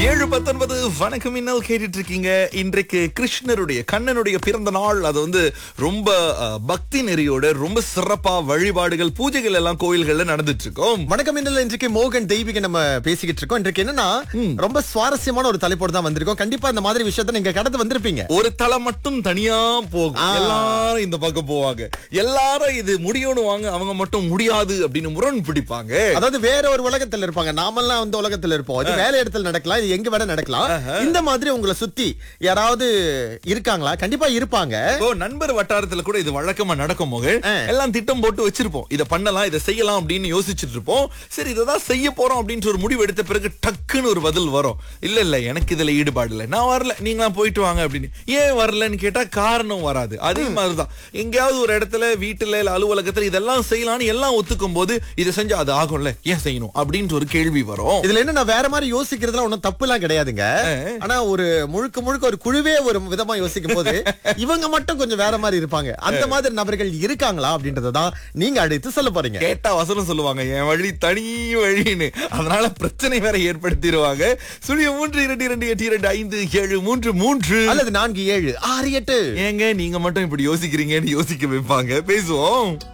ஏழு பத்தொன்பது வணக்கம் இன்னல் கேட்டுட்டு இருக்கீங்க இன்றைக்கு கிருஷ்ணருடைய கண்ணனுடைய பிறந்த நாள் அது வந்து ரொம்ப அஹ், பக்தி நெறியோட ரொம்ப சிறப்பா வழிபாடுகள் பூஜைகள் எல்லாம் கோயில்கள்ல நடந்துட்டு இருக்கோம் வணக்கம் இன்னல இன்றைக்கு மோகன் தெய்வீக நம்ம பேசிக்கிட்டு இருக்கோம் இன்றைக்கு என்னன்னா ரொம்ப சுவாரஸ்யமான ஒரு தலைப்போடு தான் வந்திருக்கோம் கண்டிப்பா இந்த மாதிரி விஷயத்தை நீங்க கடந்து வந்திருப்பீங்க ஒரு தலை மட்டும் தனியா போகும் ஆ. எல்லாரும் இந்த பக்கம் போவாங்க எல்லாரும் இது முடியும்னு வாங்க அவங்க மட்டும் முடியாது அப்படின்னு முரண் பிடிப்பாங்க அதாவது வேற ஒரு உலகத்துல இருப்பாங்க நாமெல்லாம் அந்த உலகத்துல இருப்போம் இது வேலை இடத்துல நடக்கலாம் இது எங்க வேணா நடக்கலாம் இந்த மாதிரி உங்களை சுத்தி யாராவது இருக்காங்களா கண்டிப்பா இருப்பாங்க இப்போ நண்பர் வட்டாரத்துல கூட இது வழக்கமா நடக்கும் போது ஆ. எல்லாம் திட்டம் போட்டு வச்சிருப்போம் இத பண்ணலாம் இதை செய்யலாம் அப்படின்னு யோசிச்சுட்டு இருப்போம் சரி இததான் செய்ய போறோம் அப்படின்ற ஒரு முடிவு எடுத்த பிறகு டக்குன்னு ஒரு பதில் வரும் இல்ல இல்ல எனக்கு இதுல ஈடுபாடு இல்ல நான் வரல நீங்களாம் போயிட்டு வாங்க அப்படின்னு ஏன் வரலன்னு கேட்டா காரணம் வராது அதே மாதிரிதான் எங்கேயாவது ஒரு இடத்துல வீட்டுல இல்ல அலுவலகத்துல இதெல்லாம் செய்யலாம்னு எல்லாம் ஒத்துக்கும் போது இதை செஞ்சா அது ஆகும்ல ஏன் செய்யணும் அப்படின்ற ஒரு கேள்வி வரும் இதுல என்ன நான் வேற மாதிரி யோசிக்கிறதுலாம் ஒண்ணும் தப்பு எல்லாம் கிடையாதுங்க ஆனா ஒரு முழுக்க முழுக்க ஒரு குழுவே ஒரு விதமா யோசிக்கும் போது இவங்க மட்டும் கொஞ்சம் வேற மாதிரி இருப்பாங்க அந்த மாதிரி நபர்கள் இருக்காங்களா அப்படின்றதான் நீங்க அடுத்து சொல்ல போறீங்க கேட்டா வசனம் சொல்லுவாங்க என் வழி தனி வழின்னு அதனால பிரச்சனை வேற ஏற்படுத்திடுவாங்க சுழிய மூன்று இரண்டு இரண்டு எட்டு இரண்டு ஐந்து ஏழு மூன்று மூன்று அல்லது நான்கு ஏழு ஆறு எட்டு ஏங்க நீங்க மட்டும் இப்படி யோசிக்கிறீங்கன்னு யோசிக்க வைப்பாங்க பேசுவோம்